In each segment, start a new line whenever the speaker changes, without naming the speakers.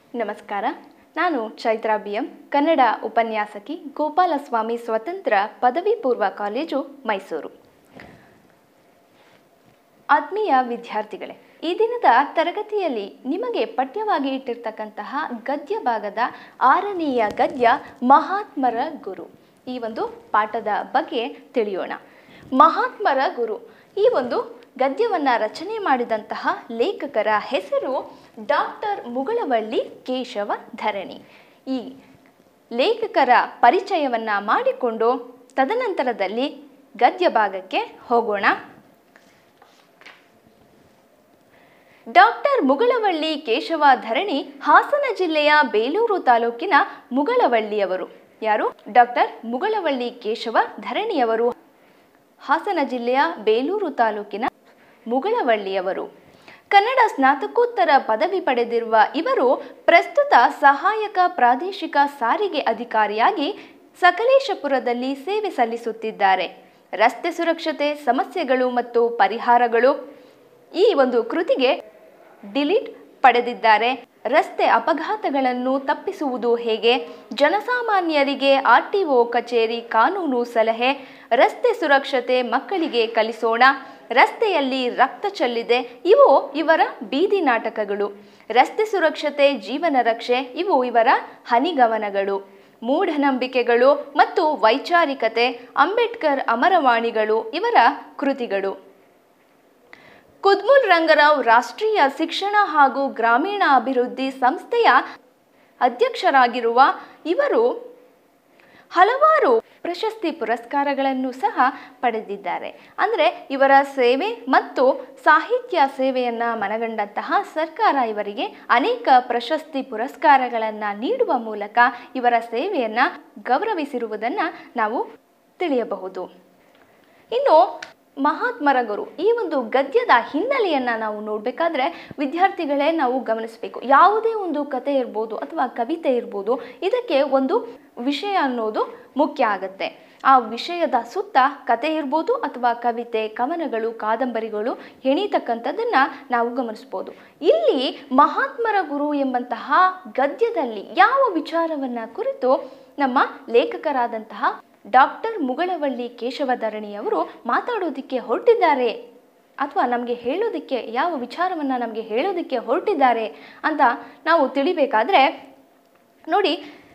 ನಮಸ್ಕಾರ ನಾನು Chaitra B M Kannada ಉಪನ್ಯಾಸಕಿ ಗೋಪಾಲಸ್ವಾಮಿ ಸ್ವತಂತ್ರ ಪದವಿ ಪೂರ್ವ ಕಾಲೇಜು ಮೈಸೂರು ಆತ್ಮೀಯ ವಿದ್ಯಾರ್ಥಿಗಳೇ ಈ ದಿನದ ತರಗತಿಯಲ್ಲಿ ನಿಮಗೆ ಪಠ್ಯವಾಗಿ ಇಟ್ಟಿರ್ತಕ್ಕಂತಹ ಗದ್ಯ ಭಾಗದ ಆರನೆಯ ಗದ್ಯ ಮಹಾತ್ಮರ ಗುರು ಈ ಒಂದು ಪಾಠದ ಬಗ್ಗೆ ತಿಳಿಯೋಣ ಮಹಾತ್ಮರ ಗುರು ಈ ಒಂದು ಗದ್ಯವನ್ನು ರಚನೆ ಮಾಡಿದಂತಹ ಲೇಖಕರ ಹೆಸರು ಡಾಕ್ಟರ್ ಮುಗಳವಳ್ಳಿ ಕೇಶವ ಧರಣಿ ಈ ಲೇಖಕರ ಪರಿಚಯವನ್ನು ಮಾಡಿಕೊಂಡು ತದನಂತರದಲ್ಲಿ ಗದ್ಯ ಭಾಗಕ್ಕೆ ಹೋಗೋಣ ಡಾಕ್ಟರ್ ಮುಗಳವಳ್ಳಿ ಕೇಶವ ಧರಣಿ ಹಾಸನ ಜಿಲ್ಲೆಯ ಬೇಲೂರು ತಾಲೂಕಿನ ಮುಗಳವಳ್ಳಿಯವರು ಯಾರು ಡಾಕ್ಟರ್ ಮುಗಳವಳ್ಳಿ ಕೇಶವ ಧರಣಿಯವರು ಹಾಸನ ಜಿಲ್ಲೆಯ ಬೇಲೂರು ತಾಲೂಕಿನ ಮುಗಳವಳ್ಳಿಯವರು ಕನ್ನಡ ಸ್ನಾತಕೋತ್ತರ ಪದವಿ ಪಡೆದಿರುವ ಇವರು ಪ್ರಸ್ತುತ ಸಹಾಯಕ ಪ್ರಾದೇಶಿಕ ಸಾರಿಗೆ ಅಧಿಕಾರಿಯಾಗಿ ಸಕಲೇಶಪುರದಲ್ಲಿ ಸೇವೆ ಸಲ್ಲಿಸುತ್ತಿದ್ದಾರೆ ರಸ್ತೆ ಸುರಕ್ಷತೆ ಸಮಸ್ಯೆಗಳು ಮತ್ತು ಪರಿಹಾರಗಳು ಈ ಒಂದು ಕೃತಿಗೆ ಡಿಲೀಟ್ ಪಡೆದಿದ್ದಾರೆ ರಸ್ತೆ ಅಪಘಾತಗಳನ್ನು ತಪ್ಪಿಸುವುದು ಹೇಗೆ ಜನಸಾಮಾನ್ಯರಿಗೆ ಆರ್ಟಿಒ ಕಚೇರಿ ಕಾನೂನು ಸಲಹೆ ರಸ್ತೆ ಸುರಕ್ಷತೆ ಮಕ್ಕಳಿಗೆ ಕಲಿಸೋಣ ರಸ್ತೆಯಲ್ಲಿ ರಕ್ತ ಚೆಲ್ಲಿದೆ ಇವು ಇವರ ಬೀದಿ ನಾಟಕಗಳು ರಸ್ತೆ ಸುರಕ್ಷತೆ ಜೀವನ ರಕ್ಷೆ ಇವು ಇವರ ಹನಿಗವನಗಳು ಮೂಢನಂಬಿಕೆಗಳು ಮತ್ತು ವೈಚಾರಿಕತೆ ಅಂಬೇಡ್ಕರ್ ಅಮರವಾಣಿಗಳು ಇವರ ಕೃತಿಗಳು ಕುದ್ಮುಲ್ ರಂಗರಾವ್ ರಾಷ್ಟ್ರೀಯ ಶಿಕ್ಷಣ ಹಾಗೂ ಗ್ರಾಮೀಣ ಅಭಿವೃದ್ಧಿ ಸಂಸ್ಥೆಯ ಅಧ್ಯಕ್ಷರಾಗಿರುವ ಇವರು ಹಲವಾರು ಪ್ರಶಸ್ತಿ ಪುರಸ್ಕಾರಗಳನ್ನು ಸಹ ಪಡೆದಿದ್ದಾರೆ ಅಂದರೆ ಇವರ ಸೇವೆ ಮತ್ತು ಸಾಹಿತ್ಯ ಸೇವೆಯನ್ನು ಮನಗಂಡಂತಹ ಸರ್ಕಾರ ಇವರಿಗೆ ಅನೇಕ ಪ್ರಶಸ್ತಿ ಪುರಸ್ಕಾರಗಳನ್ನು ನೀಡುವ ಮೂಲಕ ಇವರ ಸೇವೆಯನ್ನು ಗೌರವಿಸಿರುವುದನ್ನು ನಾವು ತಿಳಿಯಬಹುದು ಇನ್ನು ಮಹಾತ್ಮರ ಗುರು ಈ ಒಂದು ಗದ್ಯದ ಹಿನ್ನೆಲೆಯನ್ನು ನಾವು ನೋಡಬೇಕಾದ್ರೆ ವಿದ್ಯಾರ್ಥಿಗಳೇ ನಾವು ಗಮನಿಸಬೇಕು ಯಾವುದೇ ಒಂದು ಕತೆ ಇರ್ಬೋದು ಅಥವಾ ಕವಿತೆ ಇರ್ಬೋದು ಇದಕ್ಕೆ ಒಂದು ವಿಷಯ ಅನ್ನೋದು ಮುಖ್ಯ ಆಗುತ್ತೆ ಆ ವಿಷಯದ ಸುತ್ತ ಕತೆ ಇರ್ಬೋದು ಅಥವಾ ಕವಿತೆ ಕವನಗಳು ಕಾದಂಬರಿಗಳು ಹೆಣೀತಕ್ಕಂಥದ್ದನ್ನು ನಾವು ಗಮನಿಸ್ಬೋದು ಇಲ್ಲಿ ಮಹಾತ್ಮರ ಗುರು ಎಂಬಂತಹ ಗದ್ಯದಲ್ಲಿ ಯಾವ ವಿಚಾರವನ್ನು ಕುರಿತು ನಮ್ಮ ಲೇಖಕರಾದಂತಹ ಡಾಕ್ಟರ್ ಮುಗಳವಳ್ಳಿ ಕೇಶವಧರಣಿಯವರು ಮಾತಾಡೋದಕ್ಕೆ ಹೊರಟಿದ್ದಾರೆ ಅಥವಾ ನಮಗೆ ಹೇಳೋದಕ್ಕೆ ಯಾವ ವಿಚಾರವನ್ನು ನಮಗೆ ಹೇಳೋದಕ್ಕೆ ಹೊರಟಿದ್ದಾರೆ ಅಂತ ನಾವು ತಿಳಿಬೇಕಾದ್ರೆ ನೋಡಿ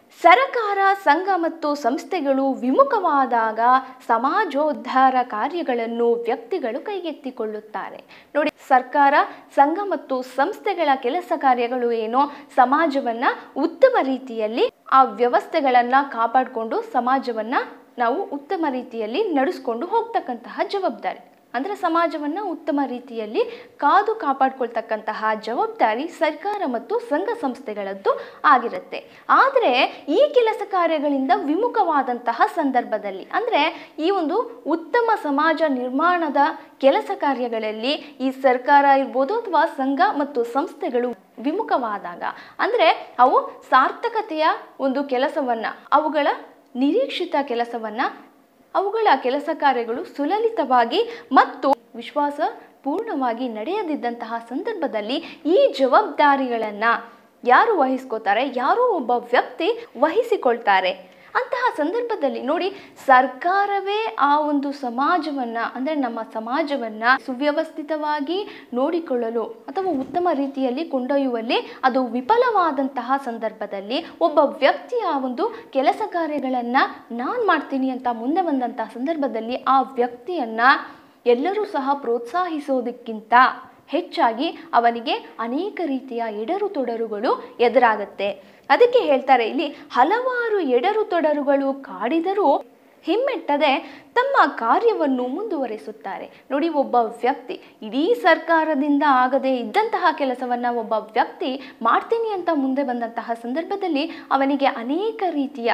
ಸರಕಾರ ಸಂಘ ಮತ್ತು ಸಂಸ್ಥೆಗಳು ವಿಮುಖವಾದಾಗ ಸಮಾಜೋದ್ಧಾರ ಕಾರ್ಯಗಳನ್ನು ವ್ಯಕ್ತಿಗಳು ಕೈಗೆತ್ತಿಕೊಳ್ಳುತ್ತಾರೆ ನೋಡಿ ಸರ್ಕಾರ ಸಂಘ ಮತ್ತು ಸಂಸ್ಥೆಗಳ ಕೆಲಸ ಕಾರ್ಯಗಳು ಏನೋ ಸಮಾಜವನ್ನು ಉತ್ತಮ ರೀತಿಯಲ್ಲಿ ಆ ವ್ಯವಸ್ಥೆಗಳನ್ನು ಕಾಪಾಡಿಕೊಂಡು ಸಮಾಜವನ್ನು ನಾವು ಉತ್ತಮ ರೀತಿಯಲ್ಲಿ ನಡೆಸ್ಕೊಂಡು ಹೋಗ್ತಕ್ಕಂತಹ ಜವಾಬ್ದಾರಿ ಅಂದರೆ ಸಮಾಜವನ್ನು ಉತ್ತಮ ರೀತಿಯಲ್ಲಿ ಕಾದು ಕಾಪಾಡ್ಕೊಳ್ತಕ್ಕಂತಹ ಜವಾಬ್ದಾರಿ ಸರ್ಕಾರ ಮತ್ತು ಸಂಘ ಸಂಸ್ಥೆಗಳದ್ದು ಆಗಿರುತ್ತೆ ಆದರೆ ಈ ಕೆಲಸ ಕಾರ್ಯಗಳಿಂದ ವಿಮುಖವಾದಂತಹ ಸಂದರ್ಭದಲ್ಲಿ ಅಂದರೆ ಈ ಒಂದು ಉತ್ತಮ ಸಮಾಜ ನಿರ್ಮಾಣದ ಕೆಲಸ ಕಾರ್ಯಗಳಲ್ಲಿ ಈ ಸರ್ಕಾರ ಇರ್ಬೋದು ಅಥವಾ ಸಂಘ ಮತ್ತು ಸಂಸ್ಥೆಗಳು ವಿಮುಖವಾದಾಗ ಅಂದರೆ ಅವು ಸಾರ್ಥಕತೆಯ ಒಂದು ಕೆಲಸವನ್ನು ಅವುಗಳ ನಿರೀಕ್ಷಿತ ಕೆಲಸವನ್ನು ಅವುಗಳ ಕೆಲಸ ಕಾರ್ಯಗಳು ಸುಲಲಿತವಾಗಿ ಮತ್ತು ವಿಶ್ವಾಸ ಪೂರ್ಣವಾಗಿ ನಡೆಯದಿದ್ದಂತಹ ಸಂದರ್ಭದಲ್ಲಿ ಈ ಜವಾಬ್ದಾರಿಗಳನ್ನು ಯಾರು ವಹಿಸ್ಕೋತಾರೆ ಯಾರೋ ಒಬ್ಬ ವ್ಯಕ್ತಿ ವಹಿಸಿಕೊಳ್ತಾರೆ ಅಂತಹ ಸಂದರ್ಭದಲ್ಲಿ ನೋಡಿ ಸರ್ಕಾರವೇ ಆ ಒಂದು ಸಮಾಜವನ್ನು ಅಂದರೆ ನಮ್ಮ ಸಮಾಜವನ್ನು ಸುವ್ಯವಸ್ಥಿತವಾಗಿ ನೋಡಿಕೊಳ್ಳಲು ಅಥವಾ ಉತ್ತಮ ರೀತಿಯಲ್ಲಿ ಕೊಂಡೊಯ್ಯುವಲ್ಲಿ ಅದು ವಿಫಲವಾದಂತಹ ಸಂದರ್ಭದಲ್ಲಿ ಒಬ್ಬ ವ್ಯಕ್ತಿಯ ಒಂದು ಕೆಲಸ ಕಾರ್ಯಗಳನ್ನು ನಾನು ಮಾಡ್ತೀನಿ ಅಂತ ಮುಂದೆ ಬಂದಂತಹ ಸಂದರ್ಭದಲ್ಲಿ ಆ ವ್ಯಕ್ತಿಯನ್ನು ಎಲ್ಲರೂ ಸಹ ಪ್ರೋತ್ಸಾಹಿಸೋದಕ್ಕಿಂತ ಹೆಚ್ಚಾಗಿ ಅವನಿಗೆ ಅನೇಕ ರೀತಿಯ ಎಡರು ತೊಡರುಗಳು ಎದುರಾಗುತ್ತೆ ಅದಕ್ಕೆ ಹೇಳ್ತಾರೆ ಇಲ್ಲಿ ಹಲವಾರು ಎಡರು ತೊಡರುಗಳು ಕಾಡಿದರೂ ಹಿಮ್ಮೆಟ್ಟದೆ ತಮ್ಮ ಕಾರ್ಯವನ್ನು ಮುಂದುವರಿಸುತ್ತಾರೆ ನೋಡಿ ಒಬ್ಬ ವ್ಯಕ್ತಿ ಇಡೀ ಸರ್ಕಾರದಿಂದ ಆಗದೆ ಇದ್ದಂತಹ ಕೆಲಸವನ್ನು ಒಬ್ಬ ವ್ಯಕ್ತಿ ಮಾಡ್ತೀನಿ ಅಂತ ಮುಂದೆ ಬಂದಂತಹ ಸಂದರ್ಭದಲ್ಲಿ ಅವನಿಗೆ ಅನೇಕ ರೀತಿಯ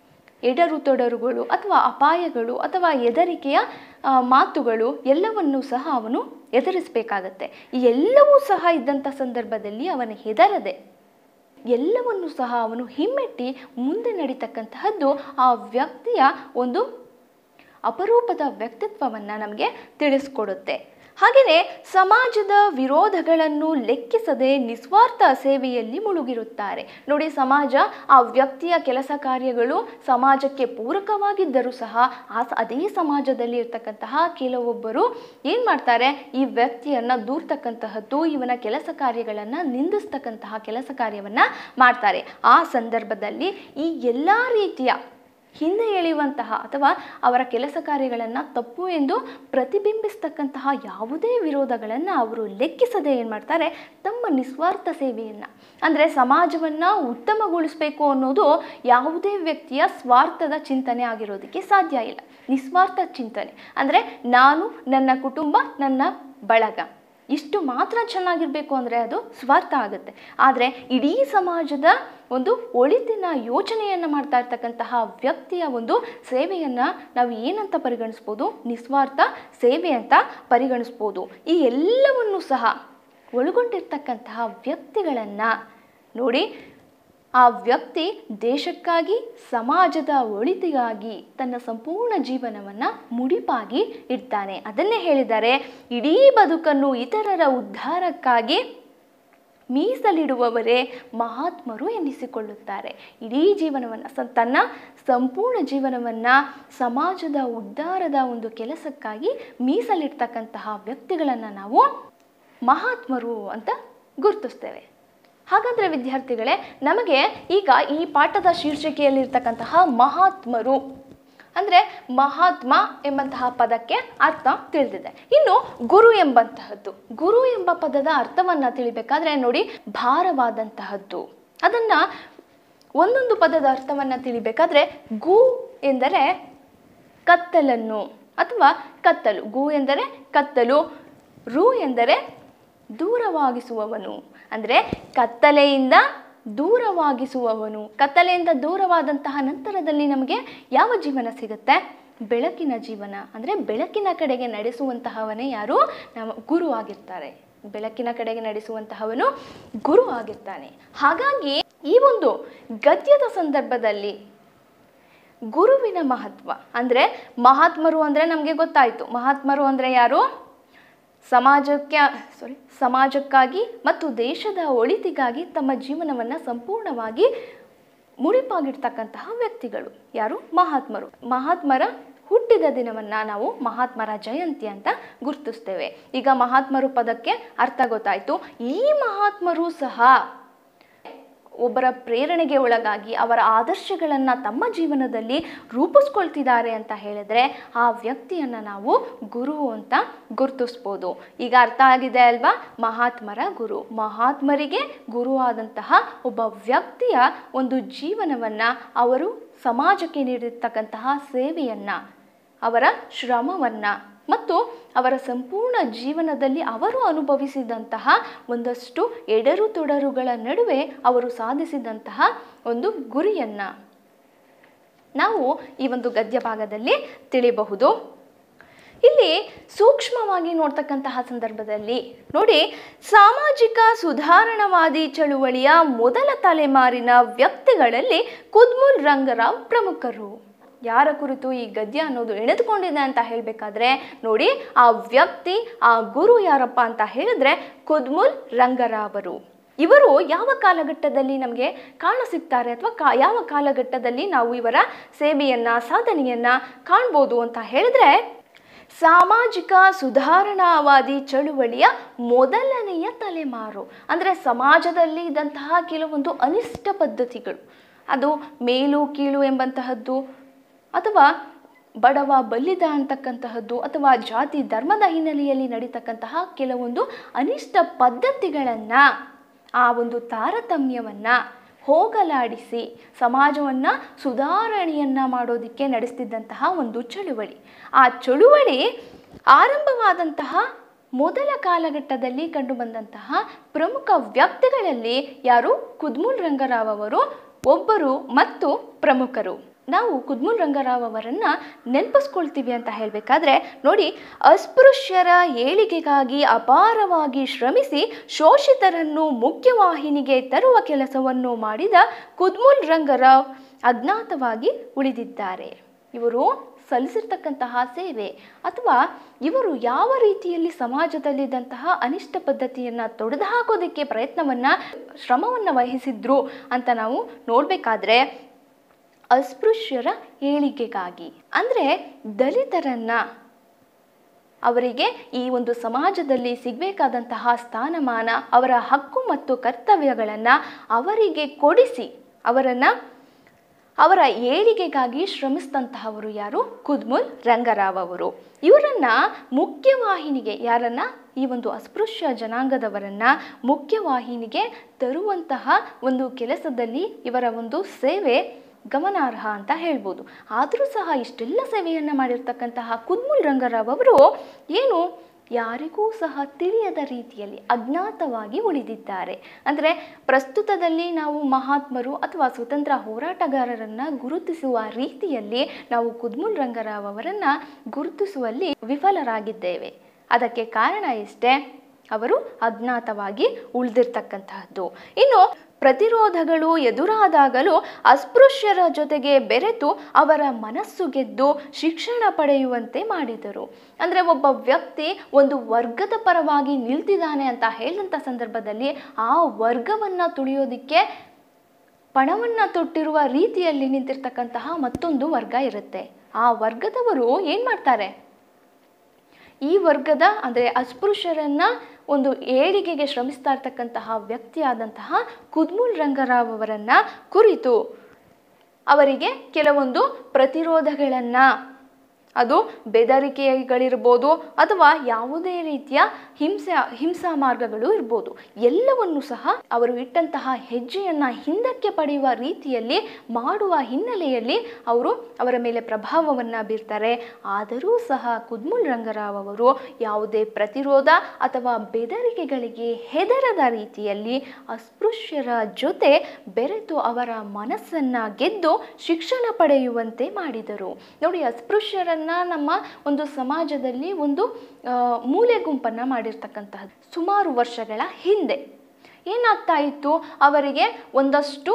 ಎಡರು ತೊಡರುಗಳು ಅಥವಾ ಅಪಾಯಗಳು ಅಥವಾ ಹೆದರಿಕೆಯ ಮಾತುಗಳು ಎಲ್ಲವನ್ನೂ ಸಹ ಅವನು ಎದುರಿಸಬೇಕಾಗತ್ತೆ ಈ ಎಲ್ಲವೂ ಸಹ ಇದ್ದಂಥ ಸಂದರ್ಭದಲ್ಲಿ ಅವನು ಹೆದರದೆ ಎಲ್ಲವನ್ನು ಸಹ ಅವನು ಹಿಮ್ಮೆಟ್ಟಿ ಮುಂದೆ ನಡೀತಕ್ಕಂತಹದ್ದು ಆ ವ್ಯಕ್ತಿಯ ಒಂದು ಅಪರೂಪದ ವ್ಯಕ್ತಿತ್ವವನ್ನು ನಮಗೆ ತಿಳಿಸ್ಕೊಡುತ್ತೆ ಹಾಗೆಯೇ ಸಮಾಜದ ವಿರೋಧಗಳನ್ನು ಲೆಕ್ಕಿಸದೆ ನಿಸ್ವಾರ್ಥ ಸೇವೆಯಲ್ಲಿ ಮುಳುಗಿರುತ್ತಾರೆ ನೋಡಿ ಸಮಾಜ ಆ ವ್ಯಕ್ತಿಯ ಕೆಲಸ ಕಾರ್ಯಗಳು ಸಮಾಜಕ್ಕೆ ಪೂರಕವಾಗಿದ್ದರೂ ಸಹ ಆ ಅದೇ ಸಮಾಜದಲ್ಲಿ ಇರ್ತಕ್ಕಂತಹ ಕೆಲವೊಬ್ಬರು ಏನು ಮಾಡ್ತಾರೆ ಈ ವ್ಯಕ್ತಿಯನ್ನು ದೂರ್ತಕ್ಕಂತಹದ್ದು ಇವನ ಕೆಲಸ ಕಾರ್ಯಗಳನ್ನು ನಿಂದಿಸ್ತಕ್ಕಂತಹ ಕೆಲಸ ಕಾರ್ಯವನ್ನು ಮಾಡ್ತಾರೆ ಆ ಸಂದರ್ಭದಲ್ಲಿ ಈ ಎಲ್ಲ ರೀತಿಯ ಹಿಂದೆ ಎಳೆಯುವಂತಹ ಅಥವಾ ಅವರ ಕೆಲಸ ಕಾರ್ಯಗಳನ್ನು ತಪ್ಪು ಎಂದು ಪ್ರತಿಬಿಂಬಿಸ್ತಕ್ಕಂತಹ ಯಾವುದೇ ವಿರೋಧಗಳನ್ನು ಅವರು ಲೆಕ್ಕಿಸದೆ ಏನು ಮಾಡ್ತಾರೆ ತಮ್ಮ ನಿಸ್ವಾರ್ಥ ಸೇವೆಯನ್ನು ಅಂದರೆ ಸಮಾಜವನ್ನು ಉತ್ತಮಗೊಳಿಸಬೇಕು ಅನ್ನೋದು ಯಾವುದೇ ವ್ಯಕ್ತಿಯ ಸ್ವಾರ್ಥದ ಚಿಂತನೆ ಆಗಿರೋದಕ್ಕೆ ಸಾಧ್ಯ ಇಲ್ಲ ನಿಸ್ವಾರ್ಥ ಚಿಂತನೆ ಅಂದರೆ ನಾನು ನನ್ನ ಕುಟುಂಬ ನನ್ನ ಬಳಗ ಇಷ್ಟು ಮಾತ್ರ ಚೆನ್ನಾಗಿರಬೇಕು ಅಂದರೆ ಅದು ಸ್ವಾರ್ಥ ಆಗುತ್ತೆ ಆದರೆ ಇಡೀ ಸಮಾಜದ ಒಂದು ಒಳಿತಿನ ಯೋಚನೆಯನ್ನು ಮಾಡ್ತಾ ಇರ್ತಕ್ಕಂತಹ ವ್ಯಕ್ತಿಯ ಒಂದು ಸೇವೆಯನ್ನು ನಾವು ಏನಂತ ಪರಿಗಣಿಸ್ಬೋದು ನಿಸ್ವಾರ್ಥ ಸೇವೆ ಅಂತ ಪರಿಗಣಿಸ್ಬೋದು ಈ ಎಲ್ಲವನ್ನು ಸಹ ಒಳಗೊಂಡಿರ್ತಕ್ಕಂತಹ ವ್ಯಕ್ತಿಗಳನ್ನು ನೋಡಿ ಆ ವ್ಯಕ್ತಿ ದೇಶಕ್ಕಾಗಿ ಸಮಾಜದ ಒಳಿತಿಗಾಗಿ ತನ್ನ ಸಂಪೂರ್ಣ ಜೀವನವನ್ನು ಮುಡಿಪಾಗಿ ಇಡ್ತಾನೆ ಅದನ್ನೇ ಹೇಳಿದ್ದಾರೆ ಇಡೀ ಬದುಕನ್ನು ಇತರರ ಉದ್ಧಾರಕ್ಕಾಗಿ ಮೀಸಲಿಡುವವರೇ ಮಹಾತ್ಮರು ಎನ್ನಿಸಿಕೊಳ್ಳುತ್ತಾರೆ ಇಡೀ ಜೀವನವನ್ನು ಸ ತನ್ನ ಸಂಪೂರ್ಣ ಜೀವನವನ್ನು ಸಮಾಜದ ಉದ್ಧಾರದ ಒಂದು ಕೆಲಸಕ್ಕಾಗಿ ಮೀಸಲಿಡ್ತಕ್ಕಂತಹ ವ್ಯಕ್ತಿಗಳನ್ನು ನಾವು ಮಹಾತ್ಮರು ಅಂತ ಗುರುತಿಸ್ತೇವೆ ಹಾಗಾದರೆ ವಿದ್ಯಾರ್ಥಿಗಳೇ ನಮಗೆ ಈಗ ಈ ಪಾಠದ ಶೀರ್ಷಿಕೆಯಲ್ಲಿರ್ತಕ್ಕಂತಹ ಮಹಾತ್ಮರು ಅಂದರೆ ಮಹಾತ್ಮ ಎಂಬಂತಹ ಪದಕ್ಕೆ ಅರ್ಥ ತಿಳಿದಿದೆ ಇನ್ನು ಗುರು ಎಂಬಂತಹದ್ದು ಗುರು ಎಂಬ ಪದದ ಅರ್ಥವನ್ನು ತಿಳಿಬೇಕಾದ್ರೆ ನೋಡಿ ಭಾರವಾದಂತಹದ್ದು ಅದನ್ನು ಒಂದೊಂದು ಪದದ ಅರ್ಥವನ್ನು ತಿಳಿಬೇಕಾದ್ರೆ ಗು ಎಂದರೆ ಕತ್ತಲನ್ನು ಅಥವಾ ಕತ್ತಲು ಗು ಎಂದರೆ ಕತ್ತಲು ರು ಎಂದರೆ ದೂರವಾಗಿಸುವವನು ಅಂದರೆ ಕತ್ತಲೆಯಿಂದ ದೂರವಾಗಿಸುವವನು ಕತ್ತಲೆಯಿಂದ ದೂರವಾದಂತಹ ನಂತರದಲ್ಲಿ ನಮಗೆ ಯಾವ ಜೀವನ ಸಿಗುತ್ತೆ ಬೆಳಕಿನ ಜೀವನ ಅಂದರೆ ಬೆಳಕಿನ ಕಡೆಗೆ ನಡೆಸುವಂತಹವನೇ ಯಾರು ನಮ್ಮ ಗುರು ಆಗಿರ್ತಾರೆ ಬೆಳಕಿನ ಕಡೆಗೆ ನಡೆಸುವಂತಹವನು ಗುರು ಆಗಿರ್ತಾನೆ ಹಾಗಾಗಿ ಈ ಒಂದು ಗದ್ಯದ ಸಂದರ್ಭದಲ್ಲಿ ಗುರುವಿನ ಮಹತ್ವ ಅಂದರೆ ಮಹಾತ್ಮರು ಅಂದರೆ ನಮಗೆ ಗೊತ್ತಾಯಿತು ಮಹಾತ್ಮರು ಅಂದರೆ ಯಾರು ಸಮಾಜಕ್ಕೆ ಸಾರಿ ಸಮಾಜಕ್ಕಾಗಿ ಮತ್ತು ದೇಶದ ಒಳಿತಿಗಾಗಿ ತಮ್ಮ ಜೀವನವನ್ನು ಸಂಪೂರ್ಣವಾಗಿ ಮುಡಿಪಾಗಿಡ್ತಕ್ಕಂತಹ ವ್ಯಕ್ತಿಗಳು ಯಾರು ಮಹಾತ್ಮರು ಮಹಾತ್ಮರ ಹುಟ್ಟಿದ ದಿನವನ್ನು ನಾವು ಮಹಾತ್ಮರ ಜಯಂತಿ ಅಂತ ಗುರುತಿಸ್ತೇವೆ ಈಗ ಮಹಾತ್ಮರು ಪದಕ್ಕೆ ಅರ್ಥ ಗೊತ್ತಾಯಿತು ಈ ಮಹಾತ್ಮರು ಸಹ ಒಬ್ಬರ ಪ್ರೇರಣೆಗೆ ಒಳಗಾಗಿ ಅವರ ಆದರ್ಶಗಳನ್ನು ತಮ್ಮ ಜೀವನದಲ್ಲಿ ರೂಪಿಸ್ಕೊಳ್ತಿದ್ದಾರೆ ಅಂತ ಹೇಳಿದ್ರೆ ಆ ವ್ಯಕ್ತಿಯನ್ನು ನಾವು ಗುರು ಅಂತ ಗುರುತಿಸ್ಬೋದು ಈಗ ಅರ್ಥ ಆಗಿದೆ ಅಲ್ವಾ ಮಹಾತ್ಮರ ಗುರು ಮಹಾತ್ಮರಿಗೆ ಗುರುವಾದಂತಹ ಒಬ್ಬ ವ್ಯಕ್ತಿಯ ಒಂದು ಜೀವನವನ್ನು ಅವರು ಸಮಾಜಕ್ಕೆ ನೀಡಿರ್ತಕ್ಕಂತಹ ಸೇವೆಯನ್ನು ಅವರ ಶ್ರಮವನ್ನು ಮತ್ತು ಅವರ ಸಂಪೂರ್ಣ ಜೀವನದಲ್ಲಿ ಅವರು ಅನುಭವಿಸಿದಂತಹ ಒಂದಷ್ಟು ಎಡರು ತೊಡರುಗಳ ನಡುವೆ ಅವರು ಸಾಧಿಸಿದಂತಹ ಒಂದು ಗುರಿಯನ್ನು ನಾವು ಈ ಒಂದು ಗದ್ಯ ಭಾಗದಲ್ಲಿ ತಿಳಿಬಹುದು ಇಲ್ಲಿ ಸೂಕ್ಷ್ಮವಾಗಿ ನೋಡ್ತಕ್ಕಂತಹ ಸಂದರ್ಭದಲ್ಲಿ ನೋಡಿ ಸಾಮಾಜಿಕ ಸುಧಾರಣವಾದಿ ಚಳುವಳಿಯ ಮೊದಲ ತಲೆಮಾರಿನ ವ್ಯಕ್ತಿಗಳಲ್ಲಿ ಕುದ್ಮುಲ್ ರಂಗರಾವ್ ಪ್ರಮುಖರು ಯಾರ ಕುರಿತು ಈ ಗದ್ಯ ಅನ್ನೋದು ಎಳೆದುಕೊಂಡಿದೆ ಅಂತ ಹೇಳಬೇಕಾದ್ರೆ ನೋಡಿ ಆ ವ್ಯಕ್ತಿ ಆ ಗುರು ಯಾರಪ್ಪ ಅಂತ ಹೇಳಿದ್ರೆ ಕುದ್ಮುಲ್ ರಂಗರಾವರು ಇವರು ಯಾವ ಕಾಲಘಟ್ಟದಲ್ಲಿ ನಮಗೆ ಕಾಣಸಿಗ್ತಾರೆ ಅಥವಾ ಕಾ ಯಾವ ಕಾಲಘಟ್ಟದಲ್ಲಿ ನಾವು ಇವರ ಸೇವೆಯನ್ನು ಸಾಧನೆಯನ್ನು ಕಾಣ್ಬೋದು ಅಂತ ಹೇಳಿದ್ರೆ ಸಾಮಾಜಿಕ ಸುಧಾರಣಾವಾದಿ ಚಳುವಳಿಯ ಮೊದಲನೆಯ ತಲೆಮಾರು ಅಂದರೆ ಸಮಾಜದಲ್ಲಿ ಇದ್ದಂತಹ ಕೆಲವೊಂದು ಅನಿಷ್ಟ ಪದ್ಧತಿಗಳು ಅದು ಮೇಲು ಕೀಳು ಎಂಬಂತಹದ್ದು ಅಥವಾ ಬಡವ ಬಲ್ಲಿದ ಅಂತಕ್ಕಂತಹದ್ದು ಅಥವಾ ಜಾತಿ ಧರ್ಮದ ಹಿನ್ನೆಲೆಯಲ್ಲಿ ನಡೀತಕ್ಕಂತಹ ಕೆಲವೊಂದು ಅನಿಷ್ಟ ಪದ್ಧತಿಗಳನ್ನು ಆ ಒಂದು ತಾರತಮ್ಯವನ್ನು ಹೋಗಲಾಡಿಸಿ ಸಮಾಜವನ್ನು ಸುಧಾರಣೆಯನ್ನು ಮಾಡೋದಕ್ಕೆ ನಡೆಸ್ತಿದ್ದಂತಹ ಒಂದು ಚಳುವಳಿ ಆ ಚಳುವಳಿ ಆರಂಭವಾದಂತಹ ಮೊದಲ ಕಾಲಘಟ್ಟದಲ್ಲಿ ಕಂಡುಬಂದಂತಹ ಪ್ರಮುಖ ವ್ಯಕ್ತಿಗಳಲ್ಲಿ ಯಾರು ಕುದ್ಮುಲ್ ರಂಗರಾವ್ ಅವರು ಒಬ್ಬರು ಮತ್ತು ಪ್ರಮುಖರು ನಾವು ಕುದ್ಮುಲ್ ರಂಗರಾವ್ ಅವರನ್ನು ನೆನಪಿಸ್ಕೊಳ್ತೀವಿ ಅಂತ ಹೇಳಬೇಕಾದ್ರೆ ನೋಡಿ ಅಸ್ಪೃಶ್ಯರ ಏಳಿಗೆಗಾಗಿ ಅಪಾರವಾಗಿ ಶ್ರಮಿಸಿ ಶೋಷಿತರನ್ನು ಮುಖ್ಯವಾಹಿನಿಗೆ ತರುವ ಕೆಲಸವನ್ನು ಮಾಡಿದ ಕುದ್ಮುಲ್ ರಂಗರಾವ್ ಅಜ್ಞಾತವಾಗಿ ಉಳಿದಿದ್ದಾರೆ ಇವರು ಸಲ್ಲಿಸಿರ್ತಕ್ಕಂತಹ ಸೇವೆ ಅಥವಾ ಇವರು ಯಾವ ರೀತಿಯಲ್ಲಿ ಸಮಾಜದಲ್ಲಿದ್ದಂತಹ ಅನಿಷ್ಟ ಪದ್ಧತಿಯನ್ನು ತೊಡೆದು ಹಾಕೋದಕ್ಕೆ ಪ್ರಯತ್ನವನ್ನು ಶ್ರಮವನ್ನು ವಹಿಸಿದ್ರು ಅಂತ ನಾವು ನೋಡಬೇಕಾದ್ರೆ ಅಸ್ಪೃಶ್ಯರ ಏಳಿಗೆಗಾಗಿ ಅಂದರೆ ದಲಿತರನ್ನ ಅವರಿಗೆ ಈ ಒಂದು ಸಮಾಜದಲ್ಲಿ ಸಿಗಬೇಕಾದಂತಹ ಸ್ಥಾನಮಾನ ಅವರ ಹಕ್ಕು ಮತ್ತು ಕರ್ತವ್ಯಗಳನ್ನು ಅವರಿಗೆ ಕೊಡಿಸಿ ಅವರನ್ನು ಅವರ ಏಳಿಗೆಗಾಗಿ ಶ್ರಮಿಸಿದಂತಹವರು ಯಾರು ಕುದ್ಮುಲ್ ರಂಗರಾವ್ ಅವರು ಇವರನ್ನ ಮುಖ್ಯವಾಹಿನಿಗೆ ಯಾರನ್ನ ಈ ಒಂದು ಅಸ್ಪೃಶ್ಯ ಜನಾಂಗದವರನ್ನ ಮುಖ್ಯವಾಹಿನಿಗೆ ತರುವಂತಹ ಒಂದು ಕೆಲಸದಲ್ಲಿ ಇವರ ಒಂದು ಸೇವೆ ಗಮನಾರ್ಹ ಅಂತ ಹೇಳ್ಬೋದು ಆದರೂ ಸಹ ಇಷ್ಟೆಲ್ಲ ಸೇವೆಯನ್ನು ಮಾಡಿರ್ತಕ್ಕಂತಹ ಕುದ್ಮುಲ್ ರಂಗರಾವ್ ಅವರು ಏನು ಯಾರಿಗೂ ಸಹ ತಿಳಿಯದ ರೀತಿಯಲ್ಲಿ ಅಜ್ಞಾತವಾಗಿ ಉಳಿದಿದ್ದಾರೆ ಅಂದರೆ ಪ್ರಸ್ತುತದಲ್ಲಿ ನಾವು ಮಹಾತ್ಮರು ಅಥವಾ ಸ್ವತಂತ್ರ ಹೋರಾಟಗಾರರನ್ನು ಗುರುತಿಸುವ ರೀತಿಯಲ್ಲಿ ನಾವು ಕುದ್ಮುಲ್ ರಂಗರಾವ್ ಅವರನ್ನು ಗುರುತಿಸುವಲ್ಲಿ ವಿಫಲರಾಗಿದ್ದೇವೆ ಅದಕ್ಕೆ ಕಾರಣ ಇಷ್ಟೇ ಅವರು ಅಜ್ಞಾತವಾಗಿ ಉಳಿದಿರ್ತಕ್ಕಂತಹದ್ದು ಇನ್ನು ಪ್ರತಿರೋಧಗಳು ಎದುರಾದಾಗಲೂ ಅಸ್ಪೃಶ್ಯರ ಜೊತೆಗೆ ಬೆರೆತು ಅವರ ಮನಸ್ಸು ಗೆದ್ದು ಶಿಕ್ಷಣ ಪಡೆಯುವಂತೆ ಮಾಡಿದರು ಅಂದರೆ ಒಬ್ಬ ವ್ಯಕ್ತಿ ಒಂದು ವರ್ಗದ ಪರವಾಗಿ ನಿಲ್ತಿದ್ದಾನೆ ಅಂತ ಹೇಳಿದಂಥ ಸಂದರ್ಭದಲ್ಲಿ ಆ ವರ್ಗವನ್ನು ತುಳಿಯೋದಿಕ್ಕೆ ಪಣವನ್ನು ತೊಟ್ಟಿರುವ ರೀತಿಯಲ್ಲಿ ನಿಂತಿರ್ತಕ್ಕಂತಹ ಮತ್ತೊಂದು ವರ್ಗ ಇರುತ್ತೆ ಆ ವರ್ಗದವರು ಏನು ಮಾಡ್ತಾರೆ ಈ ವರ್ಗದ ಅಂದರೆ ಅಸ್ಪೃಶ್ಯರನ್ನ ಒಂದು ಏಳಿಗೆಗೆ ಶ್ರಮಿಸ್ತಾ ಇರ್ತಕ್ಕಂತಹ ವ್ಯಕ್ತಿಯಾದಂತಹ ಕುದ್ಮುಲ್ ರಂಗರಾವ್ ಅವರನ್ನ ಕುರಿತು ಅವರಿಗೆ ಕೆಲವೊಂದು ಪ್ರತಿರೋಧಗಳನ್ನು ಅದು ಬೆದರಿಕೆಗಳಿರ್ಬೋದು ಅಥವಾ ಯಾವುದೇ ರೀತಿಯ ಹಿಂಸೆ ಹಿಂಸಾ ಮಾರ್ಗಗಳು ಇರ್ಬೋದು ಎಲ್ಲವನ್ನು ಸಹ ಅವರು ಇಟ್ಟಂತಹ ಹೆಜ್ಜೆಯನ್ನು ಹಿಂದಕ್ಕೆ ಪಡೆಯುವ ರೀತಿಯಲ್ಲಿ ಮಾಡುವ ಹಿನ್ನೆಲೆಯಲ್ಲಿ ಅವರು ಅವರ ಮೇಲೆ ಪ್ರಭಾವವನ್ನು ಬೀರ್ತಾರೆ ಆದರೂ ಸಹ ಕುದ್ಮುಲ್ ರಂಗರಾವ್ ಅವರು ಯಾವುದೇ ಪ್ರತಿರೋಧ ಅಥವಾ ಬೆದರಿಕೆಗಳಿಗೆ ಹೆದರದ ರೀತಿಯಲ್ಲಿ ಅಸ್ಪೃಶ್ಯರ ಜೊತೆ ಬೆರೆತು ಅವರ ಮನಸ್ಸನ್ನು ಗೆದ್ದು ಶಿಕ್ಷಣ ಪಡೆಯುವಂತೆ ಮಾಡಿದರು ನೋಡಿ ಅಸ್ಪೃಶ್ಯರನ್ನ ನಮ್ಮ ಒಂದು ಸಮಾಜದಲ್ಲಿ ಒಂದು ಆ, ಮೂಲೆ ಗುಂಪನ್ನು ಮಾಡಿರ್ತಕ್ಕಂತಹದ್ದು ಸುಮಾರು ವರ್ಷಗಳ ಹಿಂದೆ ಏನಾಗ್ತಾ ಇತ್ತು ಅವರಿಗೆ ಒಂದಷ್ಟು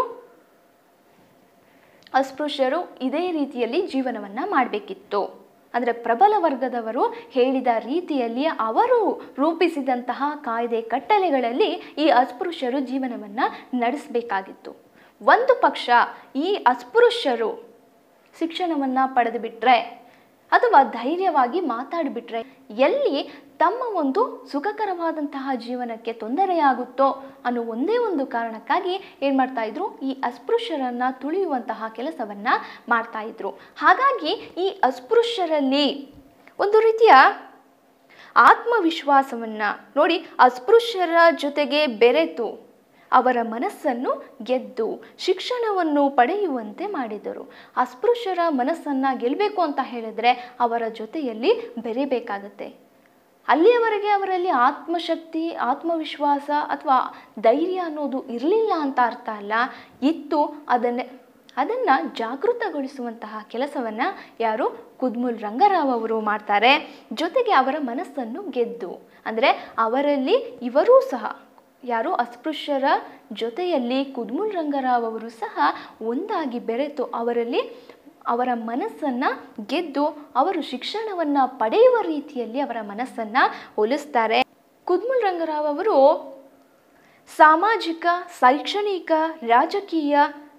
ಅಸ್ಪೃಶ್ಯರು ಇದೇ ರೀತಿಯಲ್ಲಿ ಜೀವನವನ್ನು ಮಾಡಬೇಕಿತ್ತು ಅಂದರೆ ಪ್ರಬಲ ವರ್ಗದವರು ಹೇಳಿದ ರೀತಿಯಲ್ಲಿ ಅವರು ರೂಪಿಸಿದಂತಹ ಕಾಯ್ದೆ ಕಟ್ಟಳೆಗಳಲ್ಲಿ ಈ ಅಸ್ಪೃಶ್ಯರು ಜೀವನವನ್ನು ನಡೆಸಬೇಕಾಗಿತ್ತು ಒಂದು ಪಕ್ಷ ಈ ಅಸ್ಪೃಶ್ಯರು ಶಿಕ್ಷಣವನ್ನು ಪಡೆದು ಬಿಟ್ರೆ ಅಥವಾ ಧೈರ್ಯವಾಗಿ ಮಾತಾಡಿಬಿಟ್ರೆ ಎಲ್ಲಿ ತಮ್ಮ ಒಂದು ಸುಖಕರವಾದಂತಹ ಜೀವನಕ್ಕೆ ತೊಂದರೆಯಾಗುತ್ತೋ ಅನ್ನೋ ಒಂದೇ ಒಂದು ಕಾರಣಕ್ಕಾಗಿ ಏನು ಮಾಡ್ತಾ ಇದ್ರು ಈ ಅಸ್ಪೃಶ್ಯರನ್ನ ತುಳಿಯುವಂತಹ ಕೆಲಸವನ್ನ ಮಾಡ್ತಾ ಇದ್ರು ಹಾಗಾಗಿ ಈ ಅಸ್ಪೃಶ್ಯರಲ್ಲಿ ಒಂದು ರೀತಿಯ ಆತ್ಮವಿಶ್ವಾಸವನ್ನ ನೋಡಿ ಅಸ್ಪೃಶ್ಯರ ಜೊತೆಗೆ ಬೆರೆತು ಅವರ ಮನಸ್ಸನ್ನು ಗೆದ್ದು ಶಿಕ್ಷಣವನ್ನು ಪಡೆಯುವಂತೆ ಮಾಡಿದರು ಅಸ್ಪೃಶ್ಯರ ಮನಸ್ಸನ್ನು ಗೆಲ್ಲಬೇಕು ಅಂತ ಹೇಳಿದ್ರೆ ಅವರ ಜೊತೆಯಲ್ಲಿ ಬೆರಿಬೇಕಾಗತ್ತೆ ಅಲ್ಲಿಯವರೆಗೆ ಅವರಲ್ಲಿ ಆತ್ಮಶಕ್ತಿ ಆತ್ಮವಿಶ್ವಾಸ ಅಥವಾ ಧೈರ್ಯ ಅನ್ನೋದು ಇರಲಿಲ್ಲ ಅಂತ ಅರ್ಥ ಅಲ್ಲ ಇತ್ತು ಅದನ್ನೇ ಅದನ್ನು ಜಾಗೃತಗೊಳಿಸುವಂತಹ ಕೆಲಸವನ್ನು ಯಾರು ಕುದ್ಮುಲ್ ರಂಗರಾವ್ ಅವರು ಮಾಡ್ತಾರೆ ಜೊತೆಗೆ ಅವರ ಮನಸ್ಸನ್ನು ಗೆದ್ದು ಅಂದರೆ ಅವರಲ್ಲಿ ಇವರೂ ಸಹ ಯಾರು ಅಸ್ಪೃಶ್ಯರ ಜೊತೆಯಲ್ಲಿ ಕುದ್ಮುಲ್ ರಂಗರಾವ್ ಅವರು ಸಹ ಒಂದಾಗಿ ಬೆರೆತು ಅವರಲ್ಲಿ ಅವರ ಮನಸ್ಸನ್ನು ಗೆದ್ದು ಅವರು ಶಿಕ್ಷಣವನ್ನು ಪಡೆಯುವ ರೀತಿಯಲ್ಲಿ ಅವರ ಮನಸ್ಸನ್ನು ಒಲಿಸ್ತಾರೆ ಕುದ್ಮುಲ್ ರಂಗರಾವ್ ಅವರು ಸಾಮಾಜಿಕ ಶೈಕ್ಷಣಿಕ ರಾಜಕೀಯ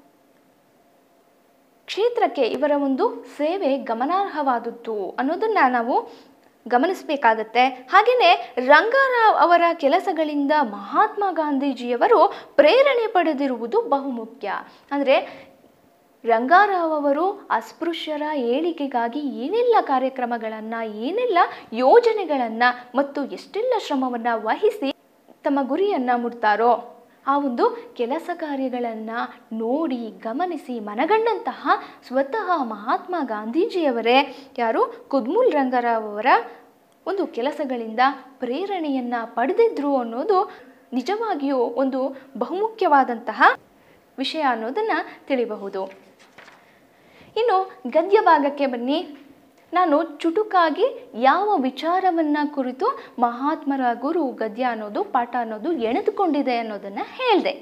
ಕ್ಷೇತ್ರಕ್ಕೆ ಇವರ ಒಂದು ಸೇವೆ ಗಮನಾರ್ಹವಾದದ್ದು ಅನ್ನೋದನ್ನ ನಾವು ಗಮನಿಸಬೇಕಾಗತ್ತೆ ಹಾಗೆಯೇ ರಂಗಾರಾವ್ ಅವರ ಕೆಲಸಗಳಿಂದ ಮಹಾತ್ಮ ಗಾಂಧೀಜಿಯವರು ಪ್ರೇರಣೆ ಪಡೆದಿರುವುದು ಬಹುಮುಖ್ಯ ಅಂದರೆ ರಂಗಾರಾವ್ ಅವರು ಅಸ್ಪೃಶ್ಯರ ಏಳಿಗೆಗಾಗಿ ಏನೆಲ್ಲ ಕಾರ್ಯಕ್ರಮಗಳನ್ನು ಏನೆಲ್ಲ ಯೋಜನೆಗಳನ್ನು ಮತ್ತು ಎಷ್ಟೆಲ್ಲ ಶ್ರಮವನ್ನು ವಹಿಸಿ ತಮ್ಮ ಗುರಿಯನ್ನು ಮುಟ್ತಾರೋ ಆ ಒಂದು ಕೆಲಸ ಕಾರ್ಯಗಳನ್ನು ನೋಡಿ ಗಮನಿಸಿ ಮನಗಂಡಂತಹ ಸ್ವತಃ ಮಹಾತ್ಮ ಗಾಂಧೀಜಿಯವರೇ ಯಾರು ಕುದ್ಮುಲ್ ರಂಗರಾವ್ ಅವರ ಒಂದು ಕೆಲಸಗಳಿಂದ ಪ್ರೇರಣೆಯನ್ನು ಪಡೆದಿದ್ರು ಅನ್ನೋದು ನಿಜವಾಗಿಯೂ ಒಂದು ಬಹುಮುಖ್ಯವಾದಂತಹ ವಿಷಯ ಅನ್ನೋದನ್ನು ತಿಳಿಬಹುದು ಇನ್ನು ಗದ್ಯ ಭಾಗಕ್ಕೆ ಬನ್ನಿ ನಾನು ಚುಟುಕಾಗಿ ಯಾವ ವಿಚಾರವನ್ನು ಕುರಿತು ಮಹಾತ್ಮರ ಗುರು ಗದ್ಯ ಅನ್ನೋದು ಪಾಠ ಅನ್ನೋದು ಎಣೆದುಕೊಂಡಿದೆ ಅನ್ನೋದನ್ನು ಹೇಳಿದೆ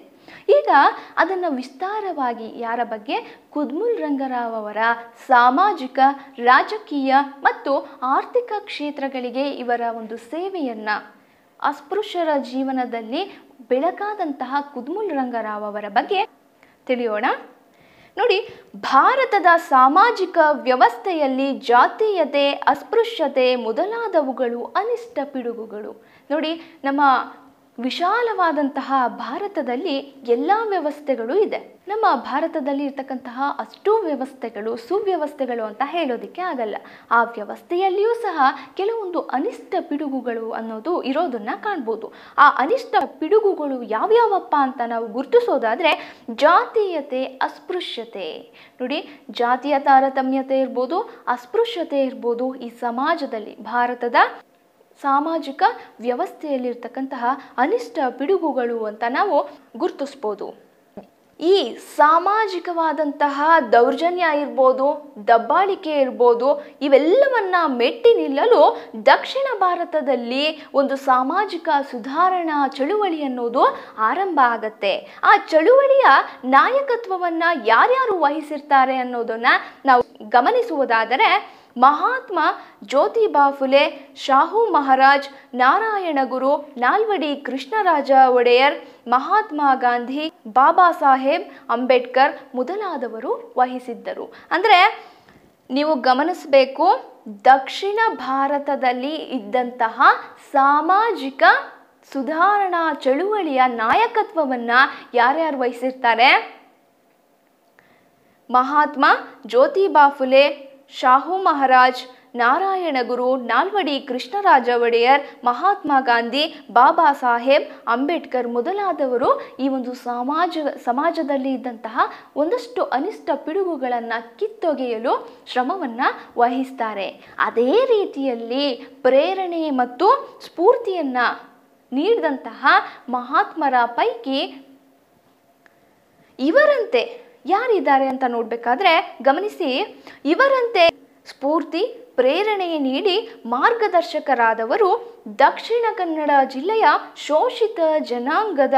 ಈಗ ಅದನ್ನು ವಿಸ್ತಾರವಾಗಿ ಯಾರ ಬಗ್ಗೆ ಕುದ್ಮುಲ್ ರಂಗರಾವ್ ಅವರ ಸಾಮಾಜಿಕ ರಾಜಕೀಯ ಮತ್ತು ಆರ್ಥಿಕ ಕ್ಷೇತ್ರಗಳಿಗೆ ಇವರ ಒಂದು ಸೇವೆಯನ್ನು ಅಸ್ಪೃಶ್ಯರ ಜೀವನದಲ್ಲಿ ಬೆಳಕಾದಂತಹ ಕುದ್ಮುಲ್ ರಂಗರಾವ್ ಅವರ ಬಗ್ಗೆ ತಿಳಿಯೋಣ ನೋಡಿ ಭಾರತದ ಸಾಮಾಜಿಕ ವ್ಯವಸ್ಥೆಯಲ್ಲಿ ಜಾತೀಯತೆ ಅಸ್ಪೃಶ್ಯತೆ ಮೊದಲಾದವುಗಳು ಅನಿಷ್ಟ ಪಿಡುಗುಗಳು ನೋಡಿ ನಮ್ಮ ವಿಶಾಲವಾದಂತಹ ಭಾರತದಲ್ಲಿ ಎಲ್ಲ ವ್ಯವಸ್ಥೆಗಳು ಇದೆ ನಮ್ಮ ಭಾರತದಲ್ಲಿ ಇರ್ತಕ್ಕಂತಹ ಅಷ್ಟೂ ವ್ಯವಸ್ಥೆಗಳು ಸುವ್ಯವಸ್ಥೆಗಳು ಅಂತ ಹೇಳೋದಕ್ಕೆ ಆಗಲ್ಲ ಆ ವ್ಯವಸ್ಥೆಯಲ್ಲಿಯೂ ಸಹ ಕೆಲವೊಂದು ಅನಿಷ್ಟ ಪಿಡುಗುಗಳು ಅನ್ನೋದು ಇರೋದನ್ನ ಕಾಣ್ಬೋದು ಆ ಅನಿಷ್ಟ ಪಿಡುಗುಗಳು ಯಾವ್ಯಾವಪ್ಪ ಅಂತ ನಾವು ಗುರುತಿಸೋದಾದ್ರೆ ಜಾತೀಯತೆ ಅಸ್ಪೃಶ್ಯತೆ ನೋಡಿ ಜಾತಿಯ ತಾರತಮ್ಯತೆ ಇರ್ಬೋದು ಅಸ್ಪೃಶ್ಯತೆ ಇರ್ಬೋದು ಈ ಸಮಾಜದಲ್ಲಿ ಭಾರತದ ಸಾಮಾಜಿಕ ವ್ಯವಸ್ಥೆಯಲ್ಲಿರ್ತಕ್ಕಂತಹ ಅನಿಷ್ಟ ಪಿಡುಗುಗಳು ಅಂತ ನಾವು ಗುರುತಿಸ್ಬೋದು ಈ ಸಾಮಾಜಿಕವಾದಂತಹ ದೌರ್ಜನ್ಯ ಇರ್ಬೋದು ದಬ್ಬಾಳಿಕೆ ಇರ್ಬೋದು ಇವೆಲ್ಲವನ್ನ ಮೆಟ್ಟಿ ನಿಲ್ಲಲು ದಕ್ಷಿಣ ಭಾರತದಲ್ಲಿ ಒಂದು ಸಾಮಾಜಿಕ ಸುಧಾರಣಾ ಚಳುವಳಿ ಅನ್ನೋದು ಆರಂಭ ಆಗತ್ತೆ ಆ ಚಳುವಳಿಯ ನಾಯಕತ್ವವನ್ನ ಯಾರ್ಯಾರು ವಹಿಸಿರ್ತಾರೆ ಅನ್ನೋದನ್ನ ನಾವು ಗಮನಿಸುವುದಾದರೆ ಮಹಾತ್ಮ ಜ್ಯೋತಿಬಾ ಫುಲೆ ಶಾಹು ಮಹಾರಾಜ್ ನಾರಾಯಣ ಗುರು ನಾಲ್ವಡಿ ಕೃಷ್ಣರಾಜ ಒಡೆಯರ್ ಮಹಾತ್ಮ ಗಾಂಧಿ ಬಾಬಾ ಸಾಹೇಬ್ ಅಂಬೇಡ್ಕರ್ ಮೊದಲಾದವರು ವಹಿಸಿದ್ದರು ಅಂದರೆ ನೀವು ಗಮನಿಸಬೇಕು ದಕ್ಷಿಣ ಭಾರತದಲ್ಲಿ ಇದ್ದಂತಹ ಸಾಮಾಜಿಕ ಸುಧಾರಣಾ ಚಳುವಳಿಯ ನಾಯಕತ್ವವನ್ನು ಯಾರ್ಯಾರು ವಹಿಸಿರ್ತಾರೆ ಮಹಾತ್ಮ ಜ್ಯೋತಿಬಾ ಫುಲೆ ಶಾಹು ಮಹಾರಾಜ್ ನಾರಾಯಣ ಗುರು ನಾಲ್ವಡಿ ಕೃಷ್ಣರಾಜ ಒಡೆಯರ್ ಮಹಾತ್ಮ ಗಾಂಧಿ ಬಾಬಾ ಸಾಹೇಬ್ ಅಂಬೇಡ್ಕರ್ ಮೊದಲಾದವರು ಈ ಒಂದು ಸಮಾಜ ಸಮಾಜದಲ್ಲಿ ಇದ್ದಂತಹ ಒಂದಷ್ಟು ಅನಿಷ್ಟ ಪಿಡುಗುಗಳನ್ನು ಕಿತ್ತೊಗೆಯಲು ಶ್ರಮವನ್ನು ವಹಿಸ್ತಾರೆ ಅದೇ ರೀತಿಯಲ್ಲಿ ಪ್ರೇರಣೆ ಮತ್ತು ಸ್ಫೂರ್ತಿಯನ್ನು ನೀಡಿದಂತಹ ಮಹಾತ್ಮರ ಪೈಕಿ ಇವರಂತೆ ಯಾರಿದ್ದಾರೆ ಅಂತ ನೋಡಬೇಕಾದ್ರೆ ಗಮನಿಸಿ ಇವರಂತೆ ಸ್ಫೂರ್ತಿ ಪ್ರೇರಣೆ ನೀಡಿ ಮಾರ್ಗದರ್ಶಕರಾದವರು ದಕ್ಷಿಣ ಕನ್ನಡ ಜಿಲ್ಲೆಯ ಶೋಷಿತ ಜನಾಂಗದ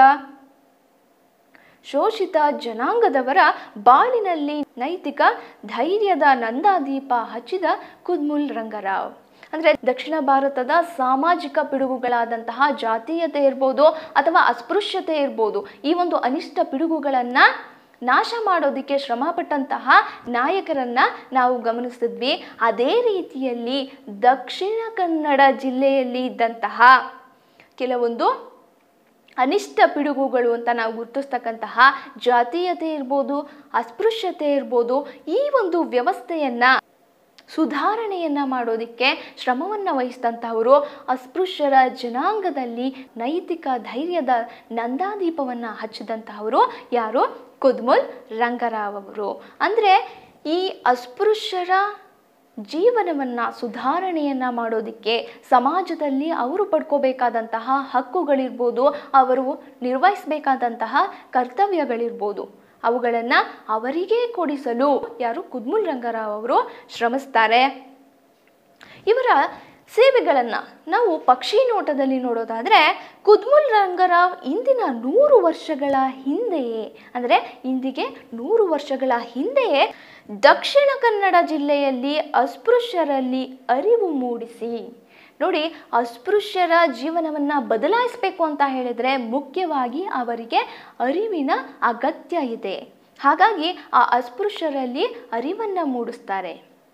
ಶೋಷಿತ ಜನಾಂಗದವರ ಬಾಳಿನಲ್ಲಿ ನೈತಿಕ ಧೈರ್ಯದ ನಂದಾದೀಪ ಹಚ್ಚಿದ ಕುದ್ಮುಲ್ ರಂಗರಾವ್ ಅಂದರೆ ದಕ್ಷಿಣ ಭಾರತದ ಸಾಮಾಜಿಕ ಪಿಡುಗುಗಳಾದಂತಹ ಜಾತೀಯತೆ ಇರ್ಬೋದು ಅಥವಾ ಅಸ್ಪೃಶ್ಯತೆ ಇರ್ಬೋದು ಈ ಒಂದು ಅನಿಷ್ಟ ಪಿಡುಗುಗಳನ್ನು ನಾಶ ಮಾಡೋದಕ್ಕೆ ಶ್ರಮಪಟ್ಟಂತಹ ನಾಯಕರನ್ನ ನಾವು ಗಮನಿಸಿದ್ವಿ ಅದೇ ರೀತಿಯಲ್ಲಿ ದಕ್ಷಿಣ ಕನ್ನಡ ಜಿಲ್ಲೆಯಲ್ಲಿ ಇದ್ದಂತಹ ಕೆಲವೊಂದು ಅನಿಷ್ಟ ಪಿಡುಗುಗಳು ಅಂತ ನಾವು ಗುರುತಿಸ್ತಕ್ಕಂತಹ ಜಾತೀಯತೆ ಇರ್ಬೋದು ಅಸ್ಪೃಶ್ಯತೆ ಇರ್ಬೋದು ಈ ಒಂದು ವ್ಯವಸ್ಥೆಯನ್ನ ಸುಧಾರಣೆಯನ್ನ ಮಾಡೋದಕ್ಕೆ ಶ್ರಮವನ್ನು ವಹಿಸಿದಂತಹವರು ಅಸ್ಪೃಶ್ಯರ ಜನಾಂಗದಲ್ಲಿ ನೈತಿಕ ಧೈರ್ಯದ ನಂದಾದೀಪವನ್ನು ಹಚ್ಚಿದಂತಹವರು ಯಾರು ಕುದ್ಮುಲ್ ರಂಗರಾವ್ ಅವರು ಅಂದರೆ ಈ ಅಸ್ಪೃಶ್ಯರ ಜೀವನವನ್ನು ಸುಧಾರಣೆಯನ್ನು ಮಾಡೋದಕ್ಕೆ ಸಮಾಜದಲ್ಲಿ ಅವರು ಪಡ್ಕೋಬೇಕಾದಂತಹ ಹಕ್ಕುಗಳಿರ್ಬೋದು ಅವರು ನಿರ್ವಹಿಸಬೇಕಾದಂತಹ ಕರ್ತವ್ಯಗಳಿರ್ಬೋದು ಅವುಗಳನ್ನು ಅವರಿಗೆ ಕೊಡಿಸಲು ಯಾರು ಕುದ್ಮುಲ್ ರಂಗರಾವ್ ಅವರು ಶ್ರಮಿಸ್ತಾರೆ ಇವರ ಸೇವೆಗಳನ್ನು ನಾವು ಪಕ್ಷಿ ನೋಟದಲ್ಲಿ ನೋಡೋದಾದರೆ ಕುದ್ಮುಲ್ ರಂಗರಾವ್ ಇಂದಿನ ನೂರು ವರ್ಷಗಳ ಹಿಂದೆಯೇ ಅಂದರೆ ಇಂದಿಗೆ ನೂರು ವರ್ಷಗಳ ಹಿಂದೆಯೇ ದಕ್ಷಿಣ ಕನ್ನಡ ಜಿಲ್ಲೆಯಲ್ಲಿ ಅಸ್ಪೃಶ್ಯರಲ್ಲಿ ಅರಿವು ಮೂಡಿಸಿ ನೋಡಿ ಅಸ್ಪೃಶ್ಯರ ಜೀವನವನ್ನು ಬದಲಾಯಿಸಬೇಕು ಅಂತ ಹೇಳಿದರೆ ಮುಖ್ಯವಾಗಿ ಅವರಿಗೆ ಅರಿವಿನ ಅಗತ್ಯ ಇದೆ ಹಾಗಾಗಿ ಆ ಅಸ್ಪೃಶ್ಯರಲ್ಲಿ ಅರಿವನ್ನು ಮೂಡಿಸ್ತಾರೆ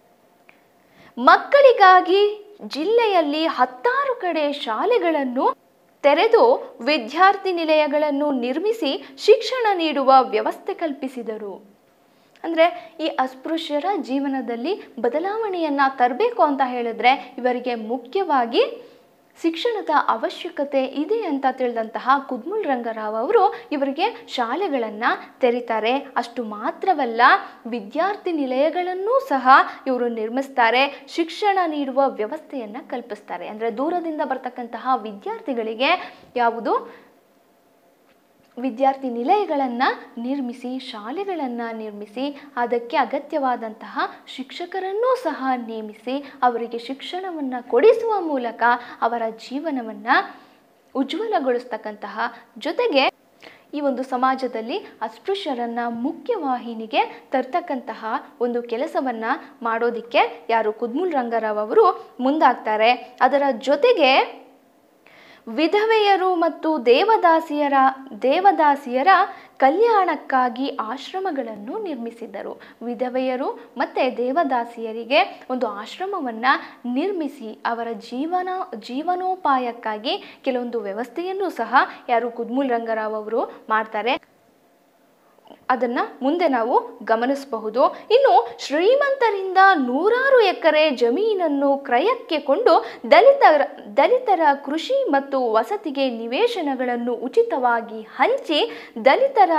ಮಕ್ಕಳಿಗಾಗಿ ಜಿಲ್ಲೆಯಲ್ಲಿ ಹತ್ತಾರು ಕಡೆ ಶಾಲೆಗಳನ್ನು ತೆರೆದು ವಿದ್ಯಾರ್ಥಿ ನಿಲಯಗಳನ್ನು ನಿರ್ಮಿಸಿ ಶಿಕ್ಷಣ ನೀಡುವ ವ್ಯವಸ್ಥೆ ಕಲ್ಪಿಸಿದರು ಅಂದರೆ ಈ ಅಸ್ಪೃಶ್ಯರ ಜೀವನದಲ್ಲಿ ಬದಲಾವಣೆಯನ್ನು ತರಬೇಕು ಅಂತ ಹೇಳಿದ್ರೆ ಇವರಿಗೆ ಮುಖ್ಯವಾಗಿ ಶಿಕ್ಷಣದ ಅವಶ್ಯಕತೆ ಇದೆ ಅಂತ ತಿಳಿದಂತಹ ಕುದ್ಮುಲ್ ರಂಗರಾವ್ ಅವರು ಇವರಿಗೆ ಶಾಲೆಗಳನ್ನು ತೆರೀತಾರೆ ಅಷ್ಟು ಮಾತ್ರವಲ್ಲ ವಿದ್ಯಾರ್ಥಿ ನಿಲಯಗಳನ್ನೂ ಸಹ ಇವರು ನಿರ್ಮಿಸ್ತಾರೆ ಶಿಕ್ಷಣ ನೀಡುವ ವ್ಯವಸ್ಥೆಯನ್ನು ಕಲ್ಪಿಸ್ತಾರೆ ಅಂದರೆ ದೂರದಿಂದ ಬರ್ತಕ್ಕಂತಹ ವಿದ್ಯಾರ್ಥಿಗಳಿಗೆ ಯಾವುದು ವಿದ್ಯಾರ್ಥಿ ನಿಲಯಗಳನ್ನು ನಿರ್ಮಿಸಿ ಶಾಲೆಗಳನ್ನು ನಿರ್ಮಿಸಿ ಅದಕ್ಕೆ ಅಗತ್ಯವಾದಂತಹ ಶಿಕ್ಷಕರನ್ನೂ ಸಹ ನೇಮಿಸಿ ಅವರಿಗೆ ಶಿಕ್ಷಣವನ್ನು ಕೊಡಿಸುವ ಮೂಲಕ ಅವರ ಜೀವನವನ್ನು ಉಜ್ವಲಗೊಳಿಸ್ತಕ್ಕಂತಹ ಜೊತೆಗೆ ಈ ಒಂದು ಸಮಾಜದಲ್ಲಿ ಅಸ್ಪೃಶ್ಯರನ್ನ ಮುಖ್ಯವಾಹಿನಿಗೆ ತರ್ತಕ್ಕಂತಹ ಒಂದು ಕೆಲಸವನ್ನ ಮಾಡೋದಿಕ್ಕೆ ಯಾರು ಕುದ್ಮುಲ್ ರಂಗರಾವ್ ಅವರು ಮುಂದಾಗ್ತಾರೆ ಅದರ ಜೊತೆಗೆ ವಿಧವೆಯರು ಮತ್ತು ದೇವದಾಸಿಯರ ದೇವದಾಸಿಯರ ಕಲ್ಯಾಣಕ್ಕಾಗಿ ಆಶ್ರಮಗಳನ್ನು ನಿರ್ಮಿಸಿದ್ದರು ವಿಧವೆಯರು ಮತ್ತು ದೇವದಾಸಿಯರಿಗೆ ಒಂದು ಆಶ್ರಮವನ್ನು ನಿರ್ಮಿಸಿ ಅವರ ಜೀವನ ಜೀವನೋಪಾಯಕ್ಕಾಗಿ ಕೆಲವೊಂದು ವ್ಯವಸ್ಥೆಯನ್ನು ಸಹ ಯಾರು ಕುದ್ಮುಲ್ ರಂಗರಾವ್ ಅವರು ಮಾಡ್ತಾರೆ ಅದನ್ನ ಮುಂದೆ ನಾವು ಗಮನಿಸಬಹುದು ಇನ್ನು ಶ್ರೀಮಂತರಿಂದ ನೂರಾರು ಎಕರೆ ಜಮೀನನ್ನು ಕ್ರಯಕ್ಕೆ ಕೊಂಡು ದಲಿತರ ದಲಿತರ ಕೃಷಿ ಮತ್ತು ವಸತಿಗೆ ನಿವೇಶನಗಳನ್ನು ಉಚಿತವಾಗಿ ಹಂಚಿ ದಲಿತರ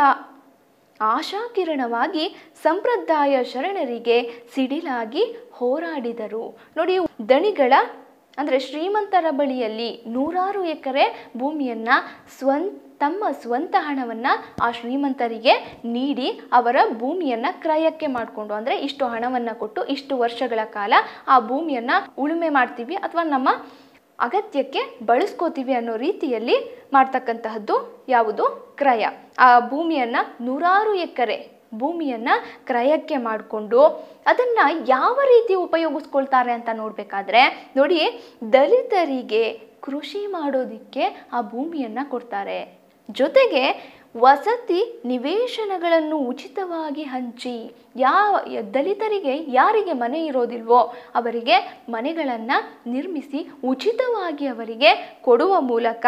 ಆಶಾಕಿರಣವಾಗಿ ಸಂಪ್ರದಾಯ ಶರಣರಿಗೆ ಸಿಡಿಲಾಗಿ ಹೋರಾಡಿದರು ನೋಡಿ ದಣಿಗಳ ಅಂದರೆ ಶ್ರೀಮಂತರ ಬಳಿಯಲ್ಲಿ ನೂರಾರು ಎಕರೆ ಭೂಮಿಯನ್ನ ಸ್ವಂತ ತಮ್ಮ ಸ್ವಂತ ಹಣವನ್ನು ಆ ಶ್ರೀಮಂತರಿಗೆ ನೀಡಿ ಅವರ ಭೂಮಿಯನ್ನು ಕ್ರಯಕ್ಕೆ ಮಾಡಿಕೊಂಡು ಅಂದರೆ ಇಷ್ಟು ಹಣವನ್ನು ಕೊಟ್ಟು ಇಷ್ಟು ವರ್ಷಗಳ ಕಾಲ ಆ ಭೂಮಿಯನ್ನು ಉಳುಮೆ ಮಾಡ್ತೀವಿ ಅಥವಾ ನಮ್ಮ ಅಗತ್ಯಕ್ಕೆ ಬಳಸ್ಕೋತೀವಿ ಅನ್ನೋ ರೀತಿಯಲ್ಲಿ ಮಾಡ್ತಕ್ಕಂತಹದ್ದು ಯಾವುದು ಕ್ರಯ ಆ ಭೂಮಿಯನ್ನು ನೂರಾರು ಎಕರೆ ಭೂಮಿಯನ್ನು ಕ್ರಯಕ್ಕೆ ಮಾಡಿಕೊಂಡು ಅದನ್ನು ಯಾವ ರೀತಿ ಉಪಯೋಗಿಸ್ಕೊಳ್ತಾರೆ ಅಂತ ನೋಡಬೇಕಾದ್ರೆ ನೋಡಿ ದಲಿತರಿಗೆ ಕೃಷಿ ಮಾಡೋದಕ್ಕೆ ಆ ಭೂಮಿಯನ್ನು ಕೊಡ್ತಾರೆ ಜೊತೆಗೆ ವಸತಿ ನಿವೇಶನಗಳನ್ನು ಉಚಿತವಾಗಿ ಹಂಚಿ ಯಾವ ದಲಿತರಿಗೆ ಯಾರಿಗೆ ಮನೆ ಇರೋದಿಲ್ವೋ ಅವರಿಗೆ ಮನೆಗಳನ್ನು ನಿರ್ಮಿಸಿ ಉಚಿತವಾಗಿ ಅವರಿಗೆ ಕೊಡುವ ಮೂಲಕ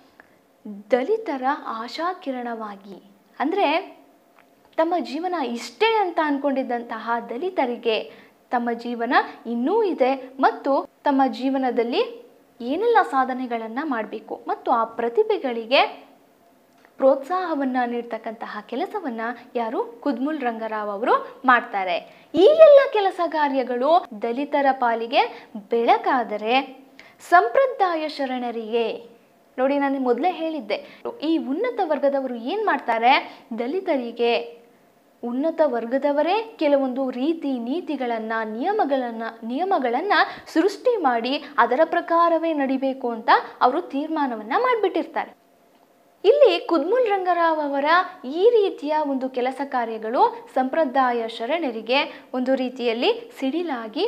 ದಲಿತರ ಆಶಾಕಿರಣವಾಗಿ ಅಂದರೆ ತಮ್ಮ ಜೀವನ ಇಷ್ಟೇ ಅಂತ ಅಂದ್ಕೊಂಡಿದ್ದಂತಹ ದಲಿತರಿಗೆ ತಮ್ಮ ಜೀವನ ಇನ್ನೂ ಇದೆ ಮತ್ತು ತಮ್ಮ ಜೀವನದಲ್ಲಿ ಏನೆಲ್ಲ ಸಾಧನೆಗಳನ್ನು ಮಾಡಬೇಕು ಮತ್ತು ಆ ಪ್ರತಿಭೆಗಳಿಗೆ ಪ್ರೋತ್ಸಾಹವನ್ನು ನೀಡ್ತಕ್ಕಂತಹ ಕೆಲಸವನ್ನು ಯಾರು ಕುದ್ಮುಲ್ ರಂಗರಾವ್ ಅವರು ಮಾಡ್ತಾರೆ ಈ ಎಲ್ಲ ಕೆಲಸ ಕಾರ್ಯಗಳು ದಲಿತರ ಪಾಲಿಗೆ ಬೆಳಕಾದರೆ ಸಂಪ್ರದಾಯ ಶರಣರಿಗೆ ನೋಡಿ ನಾನು ಮೊದಲೇ ಹೇಳಿದ್ದೆ ಈ ಉನ್ನತ ವರ್ಗದವರು ಏನು ಮಾಡ್ತಾರೆ ದಲಿತರಿಗೆ ಉನ್ನತ ವರ್ಗದವರೇ ಕೆಲವೊಂದು ರೀತಿ ನೀತಿಗಳನ್ನು ನಿಯಮಗಳನ್ನು ನಿಯಮಗಳನ್ನು ಸೃಷ್ಟಿ ಮಾಡಿ ಅದರ ಪ್ರಕಾರವೇ ನಡಿಬೇಕು ಅಂತ ಅವರು ತೀರ್ಮಾನವನ್ನು ಮಾಡಿಬಿಟ್ಟಿರ್ತಾರೆ ಇಲ್ಲಿ ಕುದ್ಮುಲ್ ರಂಗರಾವ್ ಅವರ ಈ ರೀತಿಯ ಒಂದು ಕೆಲಸ ಕಾರ್ಯಗಳು ಸಂಪ್ರದಾಯ ಶರಣರಿಗೆ ಒಂದು ರೀತಿಯಲ್ಲಿ ಸಿಡಿಲಾಗಿ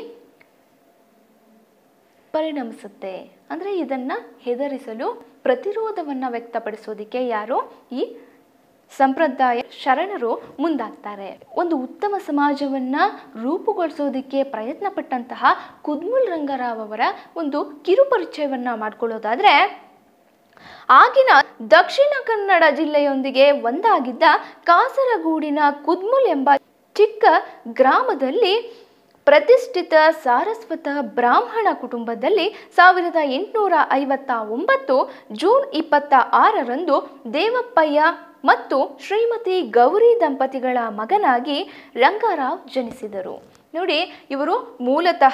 ಪರಿಣಮಿಸುತ್ತೆ ಅಂದರೆ ಇದನ್ನು ಹೆದರಿಸಲು ಪ್ರತಿರೋಧವನ್ನು ವ್ಯಕ್ತಪಡಿಸೋದಕ್ಕೆ ಯಾರು ಈ ಸಂಪ್ರದಾಯ ಶರಣರು ಮುಂದಾಗ್ತಾರೆ ಒಂದು ಉತ್ತಮ ಸಮಾಜವನ್ನ ರೂಪುಗೊಳಿಸೋದಕ್ಕೆ ಪ್ರಯತ್ನ ಪಟ್ಟಂತಹ ಕುದ್ಮುಲ್ ರಂಗರಾವ್ ಅವರ ಒಂದು ಕಿರುಪರಿಚಯವನ್ನ ಮಾಡ್ಕೊಳ್ಳೋದಾದ್ರೆ ಆಗಿನ ದಕ್ಷಿಣ ಕನ್ನಡ ಜಿಲ್ಲೆಯೊಂದಿಗೆ ಒಂದಾಗಿದ್ದ ಕಾಸರಗೂಡಿನ ಕುದ್ಮುಲ್ ಎಂಬ ಚಿಕ್ಕ ಗ್ರಾಮದಲ್ಲಿ ಪ್ರತಿಷ್ಠಿತ ಸಾರಸ್ವತ ಬ್ರಾಹ್ಮಣ ಕುಟುಂಬದಲ್ಲಿ ಸಾವಿರದ ಎಂಟುನೂರ ಐವತ್ತ ಒಂಬತ್ತು ಜೂನ್ ಇಪ್ಪತ್ತ ಆರರಂದು ದೇವಪ್ಪಯ್ಯ ಮತ್ತು ಶ್ರೀಮತಿ ಗೌರಿ ದಂಪತಿಗಳ ಮಗನಾಗಿ ರಂಗಾರಾವ್ ಜನಿಸಿದರು ನೋಡಿ ಇವರು ಮೂಲತಃ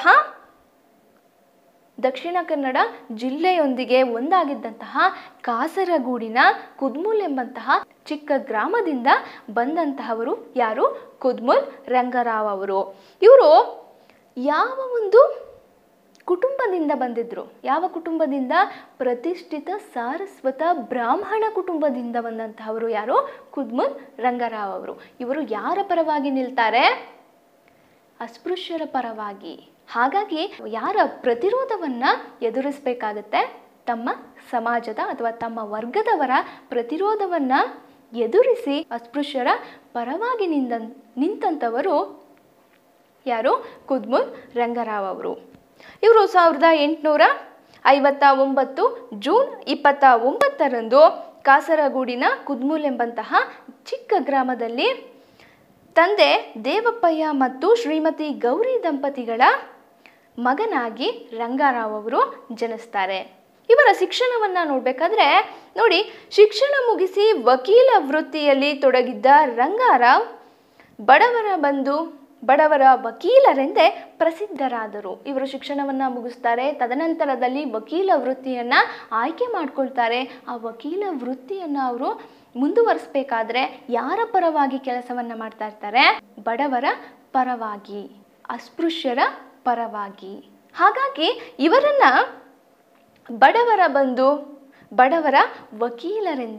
ದಕ್ಷಿಣ ಕನ್ನಡ ಜಿಲ್ಲೆಯೊಂದಿಗೆ ಒಂದಾಗಿದ್ದಂತಹ ಕಾಸರಗೂಡಿನ ಕುದ್ಮುಲ್ ಎಂಬಂತಹ ಚಿಕ್ಕ ಗ್ರಾಮದಿಂದ ಬಂದಂತಹವರು ಯಾರು ಕುದ್ಮುಲ್ ರಂಗರಾವ್ ಅವರು ಇವರು ಯಾವ ಒಂದು ಕುಟುಂಬದಿಂದ ಬಂದಿದ್ರು ಯಾವ ಕುಟುಂಬದಿಂದ ಪ್ರತಿಷ್ಠಿತ ಸಾರಸ್ವತ ಬ್ರಾಹ್ಮಣ ಕುಟುಂಬದಿಂದ ಬಂದಂತಹವರು ಯಾರು ಕುದ್ಮುಲ್ ರಂಗರಾವ್ ಅವರು ಇವರು ಯಾರ ಪರವಾಗಿ ನಿಲ್ತಾರೆ ಅಸ್ಪೃಶ್ಯರ ಪರವಾಗಿ ಹಾಗಾಗಿ ಯಾರ ಪ್ರತಿರೋಧವನ್ನ ಎದುರಿಸಬೇಕಾಗತ್ತೆ ತಮ್ಮ ಸಮಾಜದ ಅಥವಾ ತಮ್ಮ ವರ್ಗದವರ ಪ್ರತಿರೋಧವನ್ನ ಎದುರಿಸಿ ಅಸ್ಪೃಶ್ಯರ ಪರವಾಗಿ ನಿಂದ ನಿಂತಂಥವರು ಯಾರು ಕುದ್ಮುಲ್ ರಂಗರಾವ್ ಅವರು ಇವರು ಸಾವಿರದ ಎಂಟುನೂರ ಐವತ್ತ ಒಂಬತ್ತು ಜೂನ್ ಇಪ್ಪತ್ತ ಒಂಬತ್ತರಂದು ಕಾಸರಗೂಡಿನ ಕುದ್ಮುಲ್ ಎಂಬಂತಹ ಚಿಕ್ಕ ಗ್ರಾಮದಲ್ಲಿ ತಂದೆ ದೇವಪ್ಪಯ್ಯ ಮತ್ತು ಶ್ರೀಮತಿ ಗೌರಿ ದಂಪತಿಗಳ ಮಗನಾಗಿ ರಂಗಾರಾವ್ ಅವರು ಜನಿಸ್ತಾರೆ ಇವರ ಶಿಕ್ಷಣವನ್ನ ನೋಡ್ಬೇಕಾದ್ರೆ ನೋಡಿ ಶಿಕ್ಷಣ ಮುಗಿಸಿ ವಕೀಲ ವೃತ್ತಿಯಲ್ಲಿ ತೊಡಗಿದ್ದ ರಂಗಾರಾವ್ ಬಡವರ ಬಂಧು ಬಡವರ ವಕೀಲರೆಂದೇ ಪ್ರಸಿದ್ಧರಾದರು ಇವರು ಶಿಕ್ಷಣವನ್ನ ಮುಗಿಸ್ತಾರೆ ತದನಂತರದಲ್ಲಿ ವಕೀಲ ವೃತ್ತಿಯನ್ನ ಆಯ್ಕೆ ಮಾಡ್ಕೊಳ್ತಾರೆ ಆ ವಕೀಲ ವೃತ್ತಿಯನ್ನ ಅವರು ಮುಂದುವರಿಸಬೇಕಾದ್ರೆ ಯಾರ ಪರವಾಗಿ ಕೆಲಸವನ್ನ ಮಾಡ್ತಾ ಇರ್ತಾರೆ ಬಡವರ ಪರವಾಗಿ ಅಸ್ಪೃಶ್ಯರ ಪರವಾಗಿ ಹಾಗಾಗಿ ಇವರನ್ನ ಬಡವರ ಬಂಧು ಬಡವರ ವಕೀಲರೆಂದೇ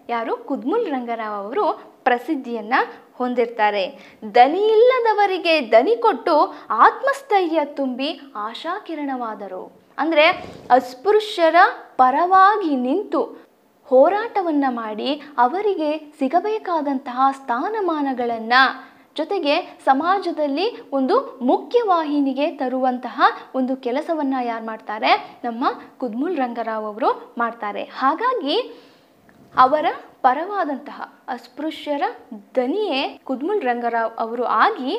ಯಾರು ಕುದ್ಮುಲ್ ರಂಗರಾವ್ ಅವರು ಪ್ರಸಿದ್ಧಿಯನ್ನ ಹೊಂದಿರ್ತಾರೆ ದನಿಯಿಲ್ಲದವರಿಗೆ ದನಿ ಕೊಟ್ಟು ಆತ್ಮಸ್ಥೈರ್ಯ ತುಂಬಿ ಆಶಾಕಿರಣವಾದರು ಅಂದರೆ ಅಸ್ಪೃಶ್ಯರ ಪರವಾಗಿ ನಿಂತು ಹೋರಾಟವನ್ನ ಮಾಡಿ ಅವರಿಗೆ ಸಿಗಬೇಕಾದಂತಹ ಸ್ಥಾನಮಾನಗಳನ್ನು ಜೊತೆಗೆ ಸಮಾಜದಲ್ಲಿ ಒಂದು ಮುಖ್ಯವಾಹಿನಿಗೆ ತರುವಂತಹ ಒಂದು ಕೆಲಸವನ್ನ ಯಾರು ಮಾಡ್ತಾರೆ ನಮ್ಮ ಕುದ್ಮುಲ್ ರಂಗರಾವ್ ಅವರು ಮಾಡ್ತಾರೆ ಹಾಗಾಗಿ ಅವರ ಪರವಾದಂತಹ ಅಸ್ಪೃಶ್ಯರ ದನಿಯೇ ಕುದ್ಮುಲ್ ರಂಗರಾವ್ ಅವರು ಆಗಿ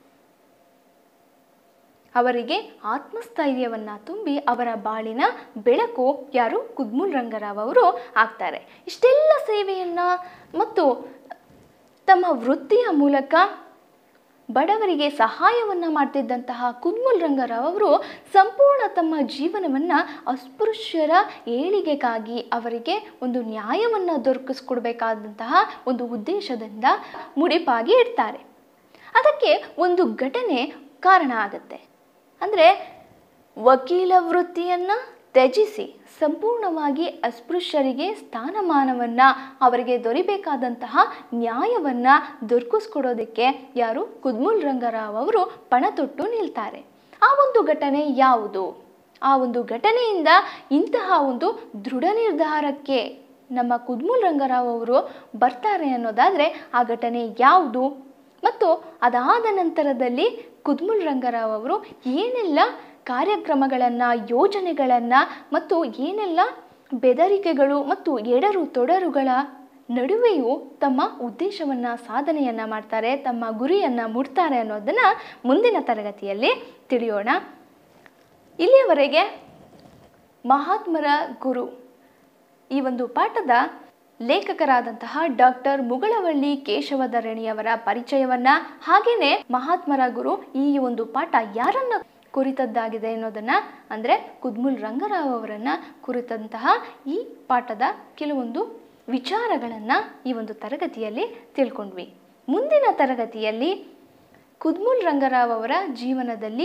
ಅವರಿಗೆ ಆತ್ಮಸ್ಥೈರ್ಯವನ್ನ ತುಂಬಿ ಅವರ ಬಾಳಿನ ಬೆಳಕು ಯಾರು ಕುದ್ಮುಲ್ ರಂಗರಾವ್ ಅವರು ಆಗ್ತಾರೆ ಇಷ್ಟೆಲ್ಲ ಸೇವೆಯನ್ನ ಮತ್ತು ತಮ್ಮ ವೃತ್ತಿಯ ಮೂಲಕ ಬಡವರಿಗೆ ಸಹಾಯವನ್ನ ಮಾಡ್ತಿದ್ದಂತಹ ಕುದ್ಮುಲ್ ರಂಗರಾವ್ ಅವರು ಸಂಪೂರ್ಣ ತಮ್ಮ ಜೀವನವನ್ನ ಅಸ್ಪೃಶ್ಯರ ಏಳಿಗೆಗಾಗಿ ಅವರಿಗೆ ಒಂದು ನ್ಯಾಯವನ್ನ ದೊರಕಿಸ್ಕೊಡ್ಬೇಕಾದಂತಹ ಒಂದು ಉದ್ದೇಶದಿಂದ ಮುಡಿಪಾಗಿ ಇಡ್ತಾರೆ ಅದಕ್ಕೆ ಒಂದು ಘಟನೆ ಕಾರಣ ಆಗುತ್ತೆ ಅಂದರೆ ವಕೀಲ ವೃತ್ತಿಯನ್ನು ತ್ಯಜಿಸಿ ಸಂಪೂರ್ಣವಾಗಿ ಅಸ್ಪೃಶ್ಯರಿಗೆ ಸ್ಥಾನಮಾನವನ್ನು ಅವರಿಗೆ ದೊರಿಬೇಕಾದಂತಹ ನ್ಯಾಯವನ್ನು ದೊರಕಿಸ್ಕೊಡೋದಕ್ಕೆ ಯಾರು ಕುದ್ಮುಲ್ ರಂಗರಾವ್ ಅವರು ಪಣ ತೊಟ್ಟು ನಿಲ್ತಾರೆ ಆ ಒಂದು ಘಟನೆ ಯಾವುದು ಆ ಒಂದು ಘಟನೆಯಿಂದ ಇಂತಹ ಒಂದು ದೃಢ ನಿರ್ಧಾರಕ್ಕೆ ನಮ್ಮ ಕುದ್ಮುಲ್ ರಂಗರಾವ್ ಅವರು ಬರ್ತಾರೆ ಅನ್ನೋದಾದರೆ ಆ ಘಟನೆ ಯಾವುದು ಮತ್ತು ಅದಾದ ನಂತರದಲ್ಲಿ ಕುದ್ಮುಲ್ ರಂಗರಾವ್ ಅವರು ಏನೆಲ್ಲ ಕಾರ್ಯಕ್ರಮಗಳನ್ನು ಯೋಜನೆಗಳನ್ನು ಮತ್ತು ಏನೆಲ್ಲ ಬೆದರಿಕೆಗಳು ಮತ್ತು ಎಡರು ತೊಡರುಗಳ ನಡುವೆಯೂ ತಮ್ಮ ಉದ್ದೇಶವನ್ನು ಸಾಧನೆಯನ್ನು ಮಾಡ್ತಾರೆ ತಮ್ಮ ಗುರಿಯನ್ನು ಮುಟ್ತಾರೆ ಅನ್ನೋದನ್ನು ಮುಂದಿನ ತರಗತಿಯಲ್ಲಿ ತಿಳಿಯೋಣ ಇಲ್ಲಿಯವರೆಗೆ ಮಹಾತ್ಮರ ಗುರು ಈ ಒಂದು ಪಾಠದ ಲೇಖಕರಾದಂತಹ ಡಾಕ್ಟರ್ ಮುಗಳವಳ್ಳಿ ಕೇಶವಧರಣಿಯವರ ಪರಿಚಯವನ್ನ ಹಾಗೇನೆ ಮಹಾತ್ಮರ ಗುರು ಈ ಒಂದು ಪಾಠ ಯಾರನ್ನ ಕುರಿತದ್ದಾಗಿದೆ ಅನ್ನೋದನ್ನ ಅಂದ್ರೆ ಕುದ್ಮುಲ್ ರಂಗರಾವ್ ಅವರನ್ನ ಕುರಿತಂತಹ ಈ ಪಾಠದ ಕೆಲವೊಂದು ವಿಚಾರಗಳನ್ನ ಈ ಒಂದು ತರಗತಿಯಲ್ಲಿ ತಿಳ್ಕೊಂಡ್ವಿ ಮುಂದಿನ ತರಗತಿಯಲ್ಲಿ ಕುದ್ಮುಲ್ ರಂಗರಾವ್ ಅವರ ಜೀವನದಲ್ಲಿ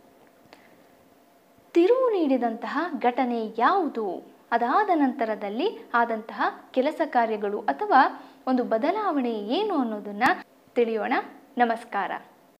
ತಿರುವು ನೀಡಿದಂತಹ ಘಟನೆ ಯಾವುದು ಅದಾದ ನಂತರದಲ್ಲಿ ಆದಂತಹ ಕೆಲಸ ಕಾರ್ಯಗಳು ಅಥವಾ ಒಂದು ಬದಲಾವಣೆ ಏನು ಅನ್ನೋದನ್ನ ತಿಳಿಯೋಣ ನಮಸ್ಕಾರ